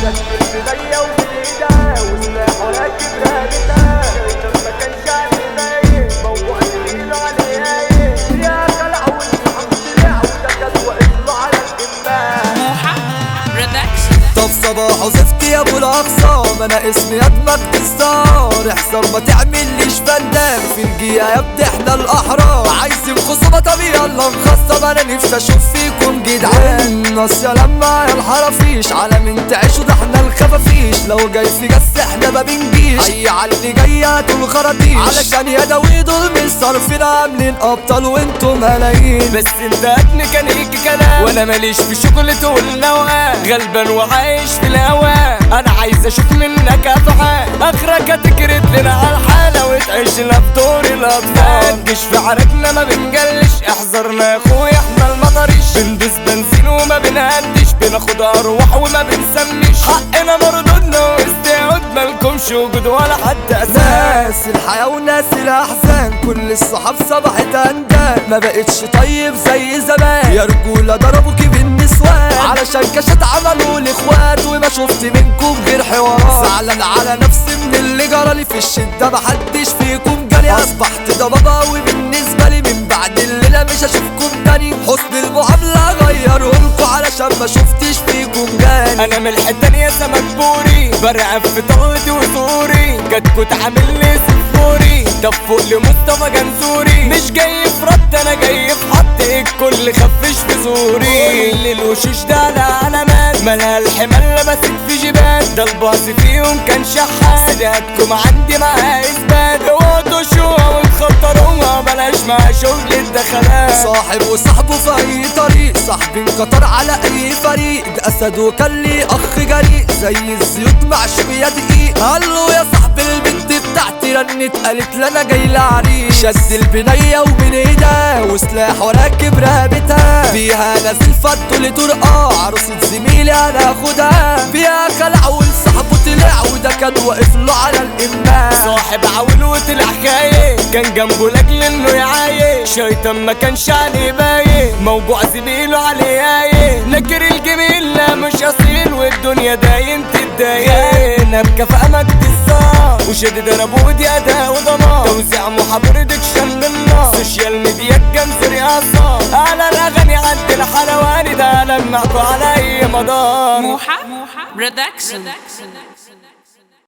شد البداية ومن ايدها وسلاحه راكب رقبتها لما كان شعبي باين موضوع تقيل عليها يا خلع والصحاب طلع وده كان واقف له على الإمام موحة برودكشن طب صباح وزفتي يا ابو الاقصى ما انا اسمي ادمك بالصار احذر ما تعمليش فندام في الجيا يا ابني احنا الاحرار عايزين خصومه طب يلا نخصم انا نفسي اشوف فيكم جدعان ناس يا لما يا الحرافيش على من تعيشوا ده احنا الخفافيش لو جاي في جس احنا ما بنجيش اي على اللي جايه طول خراطيش علشان يا داوي دول مش صارفين عاملين ابطال وانتم ملايين بس انت ابني كان هيك كلام وانا ماليش في شغلته والنواه غلبان وعايش في الهوا انا عايز اشوف منك افعال اخرك هتكرد لنا على الحاله وتعيش لنا في دور الاطفال متجيش في عرقنا ما بنجلش احذرنا يا اخويا احنا المطريش بندوس بنزين وما بنهدش بناخد ارواح وما بنسميش حقنا مردودنا واستعود مالكمش وجود ولا حد اساس ناس الحياة وناس الأحزان كل الصحاب صبحت أندان ما بقتش طيب زي زمان يا رجولة ضربوكي بالنسوان علشان كشت عملوا الإخوات وما شفت منكم غير حوارات زعلان على نفسي من اللي جرالي في الشدة محدش فيكم جالي أصبحت ضبابة وبالنسبة لي من بعد الليلة مش هشوفكم تاني حسن المعاملة غيرهولكوا علشان ما شفتش فيكم جاني انا من الحته التانية سمك بوري برعب في طلتي وصوري كتكوت عامل لي سفوري طب فوق لمصطفى جنزوري مش جاي في رد انا جاي في حط الكل خفش في زوري اللي الوشوش ده على علامات مالها الحمال لبست في جبال ده الباص فيهم كان شحات سيداتكم عندي معاها اثبات اوعوا تشوها وتخطروها بلاش مع شغل الدخلات صاحب وصاحبه في اي طريق صاحب انقطر على اي فريق ده اسد وكان لي اخ جريء زي الزيوت مع شويه دقيق قال له يا صاحب البنت بتاعتي رنت قالت لي انا جاي لعريس شد البنيه ومن ايدها وسلاح وراكب رقبتها فيها نازل فضل طرقه عروسه زميلي انا اخدها فيها خلع ولصاحبه طلع وده كان واقف له على الامام صاحب عاول وطلع خايف كان جنبه لاجل انه يعايش شيطان ما كانش عليه باين موجوع زميله عليه عاين نكر الجميل لا مش اصيل والدنيا دايم تتداين انا بكفاءة مجد الصار وشد ضربه ودي اداء وضمان توزيع محاضرة ديكشن للنار سوشيال ميديا الجنز رئاسة على الاغاني عند الحلواني ده لمعكوا على اي مدار موحة برودكشن